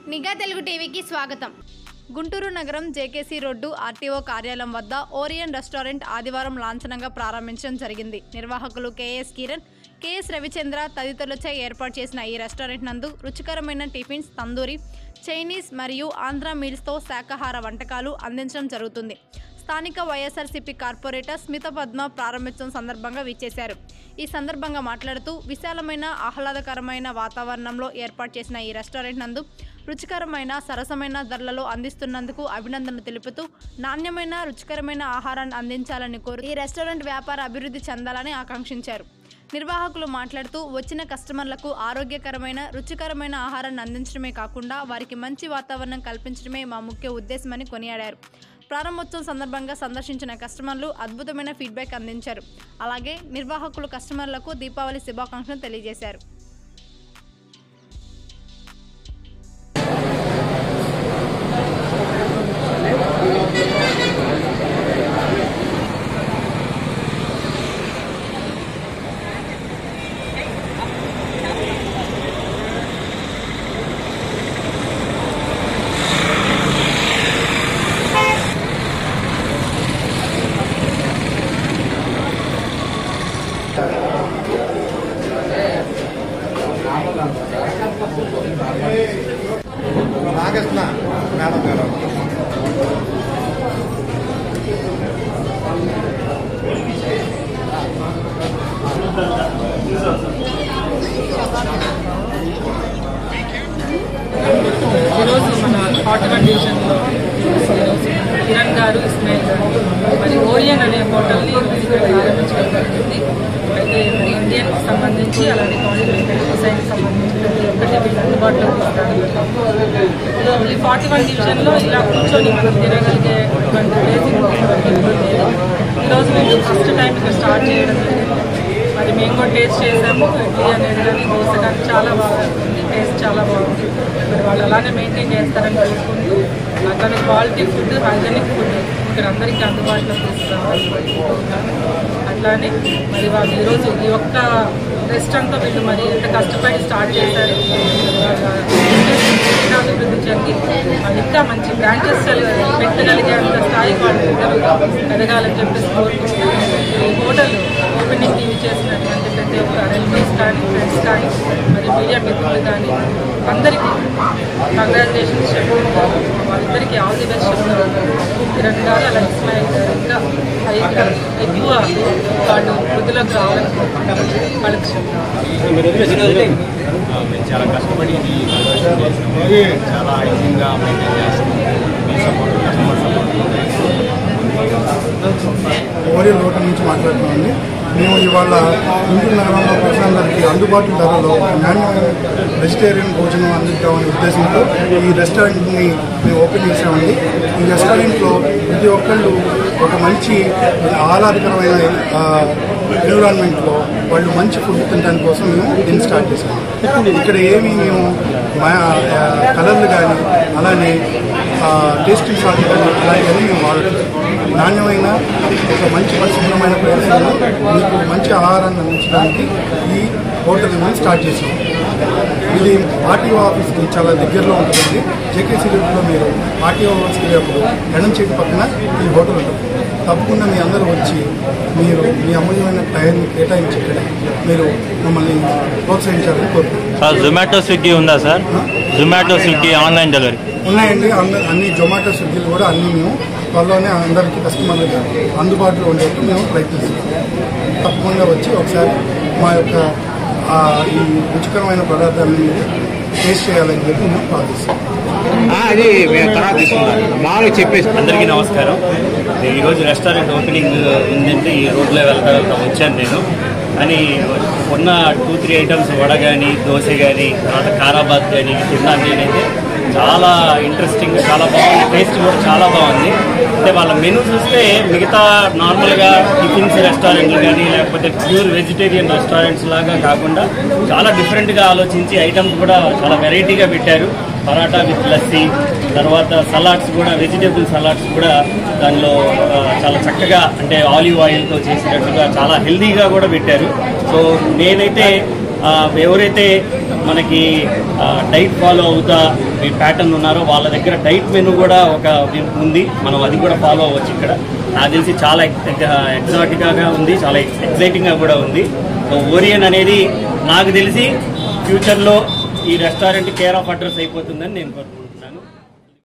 నిఘా తెలుగు టీవీకి స్వాగతం గుంటూరు నగరం జేకేసీ రోడ్డు ఆర్టీఓ కార్యాలయం వద్ద ఓరియన్ రెస్టారెంట్ ఆదివారం లాంఛనంగా ప్రారంభించడం జరిగింది నిర్వాహకులు కేఎస్ కిరణ్ కేఎస్ రవిచంద్ర తదితరులచే ఏర్పాటు చేసిన ఈ రెస్టారెంట్ నందు రుచికరమైన టిఫిన్స్ తందూరి చైనీస్ మరియు ఆంధ్ర మీల్స్తో శాకాహార వంటకాలు అందించడం జరుగుతుంది స్థానిక వైఎస్ఆర్సీపీ కార్పొరేటర్ స్మిత పద్మ ప్రారంభించడం సందర్భంగా విచ్చేశారు ఈ సందర్భంగా మాట్లాడుతూ విశాలమైన ఆహ్లాదకరమైన వాతావరణంలో ఏర్పాటు చేసిన ఈ రెస్టారెంట్ నందు రుచికరమైన సరసమైన ధరలలో అందిస్తున్నందుకు అభినందనలు తెలుపుతూ నాణ్యమైన రుచికరమైన ఆహారాన్ని అందించాలని కోరు ఈ రెస్టారెంట్ వ్యాపార అభివృద్ధి చెందాలని ఆకాంక్షించారు నిర్వాహకులు మాట్లాడుతూ వచ్చిన కస్టమర్లకు ఆరోగ్యకరమైన రుచికరమైన ఆహారాన్ని అందించడమే కాకుండా వారికి మంచి వాతావరణం కల్పించడమే మా ముఖ్య ఉద్దేశమని కొనియాడారు ప్రారంభోత్సవం సందర్భంగా సందర్శించిన కస్టమర్లు అద్భుతమైన ఫీడ్బ్యాక్ అందించారు అలాగే నిర్వాహకులు కస్టమర్లకు దీపావళి శుభాకాంక్షలు తెలియజేశారు నాగేశ్వర మేడం గారు ఈరోజు మన హాట్ కండిషన్లో కిరణ్ గారు ఇస్మాయిల్ గారు మరి ఓరియన్ అనే హోటల్ని ఇక్కడ ప్రారంభించడం జరిగింది అయితే మరి ఇండియన్కి సంబంధించి అలాగే కాంటినెంటల్ డిజైన్కి సంబంధించి ప్రతి ఒక్కటి వీళ్ళు అందుబాటులో తీసుకురావడం ఓన్లీ ఫార్టీ వన్ డివిజన్లో ఇలా కూర్చొని మనం తినగలిగేటువంటి ప్లేస్ ఇంకొకటి లేదు ఈరోజు వీళ్ళు ఫస్ట్ టైం ఇక్కడ స్టార్ట్ చేయడం జరిగింది మరి మేము కూడా టేస్ట్ చేసాము ఇడ్లీ అనేది కానీ దోశ కానీ చాలా బాగా ఉంది టేస్ట్ చాలా బాగుంది మరి వాళ్ళు అలానే మెయింటైన్ చేస్తారని కోరుకుంటూ అట్లానే క్వాలిటీ ఫుడ్ హైజెనిక్ ఫుడ్ ఇక్కడ అందరికీ అందుబాటులో తీసుకురావాలి కోరుకుంటున్నాను అట్లానే మరి వాళ్ళు ఈరోజు ఈ ఒక్క రెస్టారెంట్తో వీళ్ళు మరి ఎంత కష్టపడి స్టార్ట్ చేశారు వాళ్ళ ఇంకా అభివృద్ధి చెంది వాళ్ళు ఇంకా మంచి బ్రాంచెస్ పెట్టగలిగేంత స్థాయికి వాళ్ళు ఇద్దరు ఎదగాలని చెప్పేసి కోరుకుంటున్నాను ఈ హోటల్ ఓపెనింగ్ ఇవి చేసినటువంటి ప్రతి ఒక్క రిలేటివ్స్ కానీ ఫ్రెండ్స్ కానీ మరి మీడియా మిత్రులు కానీ అందరికీ కంగ్రాచులేషన్స్ చెప్పుకుంటారు వాళ్ళిద్దరికీ ఆల్ ది బెస్ట్ చెప్తారు కిరణ్ గారు అలా ఇస్మాయిల్ గారు ఇంకా పైగా ఎక్కువ వాళ్ళు వృద్ధిలోకి రావాలని కోరుకుంటున్నాను. వాళ్ళకి చెప్తాను ఆ, మేము చాలా కష్టపడి ఇది కన్వర్షన్ చేసాము చాలా ఈజీగా మెయింటైన్ చేస్తాము మీ సపోర్ట్ కస్టమర్ సపోర్ట్ ఓరియల్ హోటల్ నుంచి మాట్లాడుతున్నామండి మేము ఇవాళ గుంటూరు నగరంలో ప్రజలందరికీ అందుబాటు ధరలో నాణ్యమైన వెజిటేరియన్ భోజనం అందిద్దామనే ఉద్దేశంతో ఈ రెస్టారెంట్ని మేము ఓపెన్ చేసామండి ఈ రెస్టారెంట్లో ప్రతి ఒక్కళ్ళు ఒక మంచి ఆహ్లాదకరమైన ఎన్విరాన్మెంట్లో వాళ్ళు మంచి ఫుడ్ తినడానికి కోసం మేము దీన్ని స్టార్ట్ చేసాము ఇక్కడ ఏమి మేము మా కలర్లు కానీ అలానే టేస్టింగ్ సాల్ట్ కానీ అలాంటివన్నీ మేము వాడట్లేదు నాణ్యమైన ఒక మంచి పరిశుభ్రమైన ప్రదేశంలో మీకు మంచి ఆహారాన్ని అందించడానికి ఈ హోటల్ మేము స్టార్ట్ చేసాం ఇది ఆర్టీఓ ఆఫీస్కి చాలా దగ్గరలో ఉంటుందండి జేకేసీ రూట్లో మీరు ఆర్టీఓ ఆఫీస్కి వెళ్ళినప్పుడు ఎడం చేతి పక్కన ఈ హోటల్ ఉంటుంది తప్పకుండా మీ అందరూ వచ్చి మీరు మీ అమూల్యమైన టైంని కేటాయించి ఇక్కడ మీరు మమ్మల్ని ప్రోత్సహించాలని కోరుకుంటున్నాను సార్ జొమాటో స్విగ్గీ ఉందా sir Zomato Swiggy online delivery ఉన్నాయండి అంద- అన్ని జొమాటో స్విగ్గీలు కూడా అన్ని మేము త్వరలోనే అందరికీ కస్టమర్లకు అందుబాటులో ఉండేట్టు మేము ప్రయత్నిస్తున్నాం తప్పకుండా వచ్చి ఒకసారి మా యొక్క ఆ, ఈ రుచికరమైన పదార్థాలను మీరు టేస్ట్ చేయాలని చెప్పి మేము ప్రార్థిస్తాం ఆ, అది మేము తర్వాత తీసుకుంటాం మామూలుగా చెప్పేసి అందరికీ నమస్కారం నేను ఈరోజు రెస్టారెంట్ ఓపెనింగ్ ఉందంటే ఈ రోడ్లో వెళ్తా వెళ్తా వచ్చాను నేను అని ఉన్న టూ త్రీ ఐటమ్స్ వడ కానీ దోశ కానీ తర్వాత కారాబాద్ కానీ తిన్నాను నేనైతే చాలా ఇంట్రెస్టింగ్ చాలా బాగుంది టేస్ట్ కూడా చాలా బాగుంది అంటే వాళ్ళ మెనూ చూస్తే మిగతా నార్మల్గా టిఫిన్స్ రెస్టారెంట్లు కానీ లేకపోతే ప్యూర్ వెజిటేరియన్ రెస్టారెంట్స్ లాగా కాకుండా చాలా డిఫరెంట్గా ఆలోచించి ఐటమ్స్ కూడా చాలా వెరైటీగా పెట్టారు పరాటా విత్ లస్సీ తర్వాత సలాడ్స్ కూడా వెజిటేబుల్ సలాడ్స్ కూడా దానిలో ఆ, చాలా చక్కగా అంటే ఆలివ్ ఆయిల్తో చేసినట్టుగా చాలా హెల్దీగా కూడా పెట్టారు సో నేనైతే ఆ, ఎవరైతే మనకి డైట్ ఫాలో అవుతా మీ ప్యాటర్న్ ఉన్నారో వాళ్ళ దగ్గర డైట్ మెనూ కూడా ఒక ఉంది మనం అది కూడా ఫాలో అవ్వచ్చు ఇక్కడ నాకు తెలిసి చాలా ఎగ్జాటిక్గా ఉంది చాలా ఎక్సైటింగ్గా కూడా ఉంది సో ఓరియన్ అనేది నాకు తెలిసి ఫ్యూచర్లో ఈ రెస్టారెంట్ కేర్ ఆఫ్ అడ్రస్ అయిపోతుందని నేను కోరుకుంటున్నాను